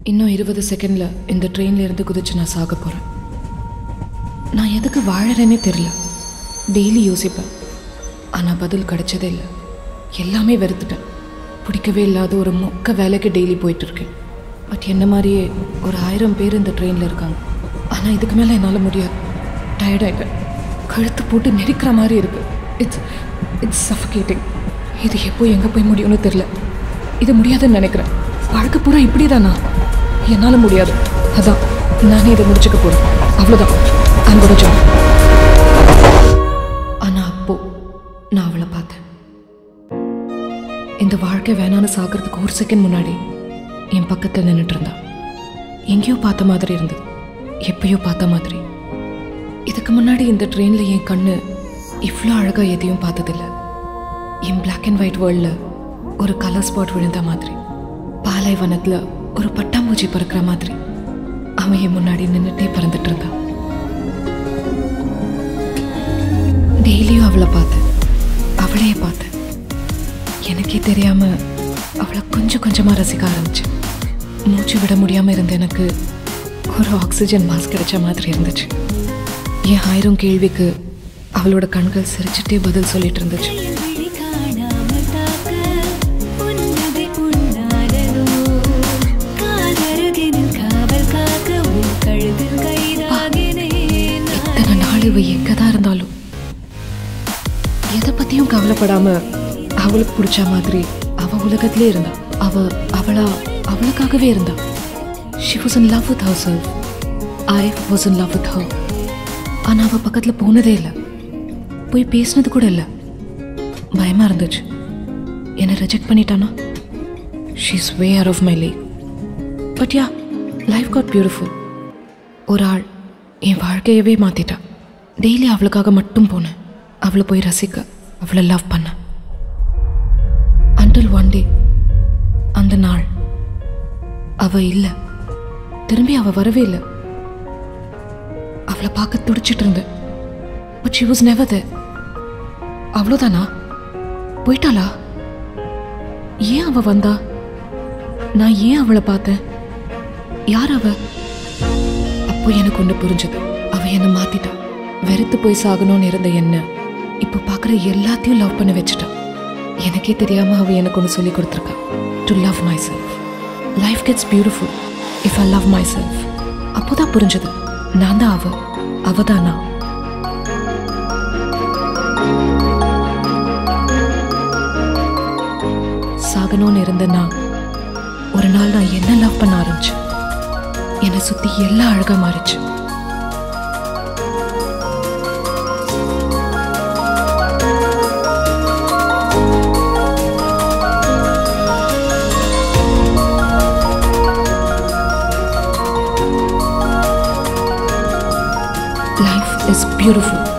இன்னும் இருபது செகண்டில் இந்த ட்ரெயின்ல இருந்து குதிச்சு நான் சாக போகிறேன் நான் எதுக்கு வாழறேனே தெரில டெய்லி யோசிப்பேன் ஆனால் பதில் கிடைச்சதே இல்லை எல்லாமே வெறுத்துட்டேன் பிடிக்கவே இல்லாத ஒரு மொக்க வேலைக்கு டெய்லி போயிட்டு இருக்கேன் பட் என்ன மாதிரியே ஒரு ஆயிரம் பேர் இந்த ட்ரெயினில் இருக்காங்க ஆனால் இதுக்கு மேலே என்னால் முடியாது டயர்டாயிட்டேன் கழுத்து போட்டு நெரிக்கிற மாதிரி இருக்கு இட்ஸ் இட்ஸ் சஃபகேட்டிங் இது எப்போ எங்கே போய் முடியும்னு தெரில இது முடியாதுன்னு நினைக்கிறேன் வாழ்க்கை பூரா இப்படி தானா என்னால் முடியாது அதான் நானே இதை முடிச்சுக்க போகிறேன் அவ்வளோதான் அன்போட ஜாப் ஆனால் அப்போ நான் அவளை பார்த்தேன் இந்த வாழ்க்கை வேணான்னு சாகிறதுக்கு ஒரு செகண்ட் முன்னாடி என் பக்கத்தில் நின்றுட்டு இருந்தா எங்கேயோ பார்த்த மாதிரி இருந்தது எப்பயோ பார்த்த மாதிரி இதுக்கு முன்னாடி இந்த ட்ரெயினில் என் கண்ணு இவ்வளோ அழகாக எதையும் பார்த்ததில்ல என் பிளாக் அண்ட் ஒயிட் வேர்ல்டில் ஒரு கலர் ஸ்பாட் விழுந்த மாதிரி பாலைவனத்தில் ஒரு பட்டாம்பூச்சி பறக்கிற மாதிரி அவன் என் முன்னாடி நின்றுட்டே பறந்துட்டு இருந்தான் டெய்லியும் அவளை பார்த்தேன் அவளையே பார்த்தேன் எனக்கே தெரியாம அவளை கொஞ்சம் கொஞ்சமா ரசிக்க ஆரம்பிச்சேன் மூச்சு விட முடியாம இருந்த எனக்கு ஒரு ஆக்சிஜன் மாஸ்க் கிடைச்ச மாதிரி இருந்துச்சு என் ஆயிரம் கேள்விக்கு அவளோட கண்கள் சிரிச்சுட்டே பதில் சொல்லிட்டு இருந்துச்சு விழி காணாமல் தாக்க புன்னகை புண்ணானதோ காதருகினில் காவல் காக்க உன் கழுத்தில் கைதாகினேன் எத்தனை நாள் இவ எங்கதான் இருந்தாலும் எதை பத்தியும் கவலைப்படாம அவளுக்கு பிடிச்ச மாதிரி அவ உலகத்திலே இருந்தா அவ அவளா அவளுக்காகவே இருந்தா she was in love with herself I was in love with her ஆனா அவ பக்கத்துல போனதே இல்லை போய் பேசினது கூட இல்லை பயமா இருந்துச்சு என்னை ரிஜெக்ட் பண்ணிட்டானா she's way out of my league but yeah life got beautiful ஒரு ஆள் என் வாழ்க்கையவே மாத்திட்டா டெய்லி அவளுக்காக மட்டும் போனேன் அவளை போய் ரசிக்க அவளை லவ் பண்ணேன் அன்டில் ஒன் டே அந்த நாள் அவ இல்லை திரும்பி அவ வரவே இல்லை அவளை பார்க்க துடிச்சிட்டு இருந்தேன் but she was never there அவ்வளோதானா போயிட்டாளா ஏன் அவ வந்தா நான் ஏன் அவளை பார்த்தேன் யார் அவ அப்போ எனக்கு ஒன்று புரிஞ்சது அவ என்னை மாத்திட்டா வெறுத்து போய் சாகணும்னு இருந்த என்ன இப்போ பார்க்குற எல்லாத்தையும் லவ் பண்ண வச்சுட்டா எனக்கே தெரியாம அவ எனக்கு ஒன்று சொல்லி கொடுத்துருக்கா to love myself life gets beautiful if I love myself அப்போதான் புரிஞ்சது நான் தான் அவ அவ தான் நான் சாகணும்னு இருந்த நான் ஒரு நாள் நான் என்ன லவ் பண்ண ஆரம்பிச்சேன் என்னை சுத்தி எல்லாம் அழகா மாறிச்சு Life is beautiful.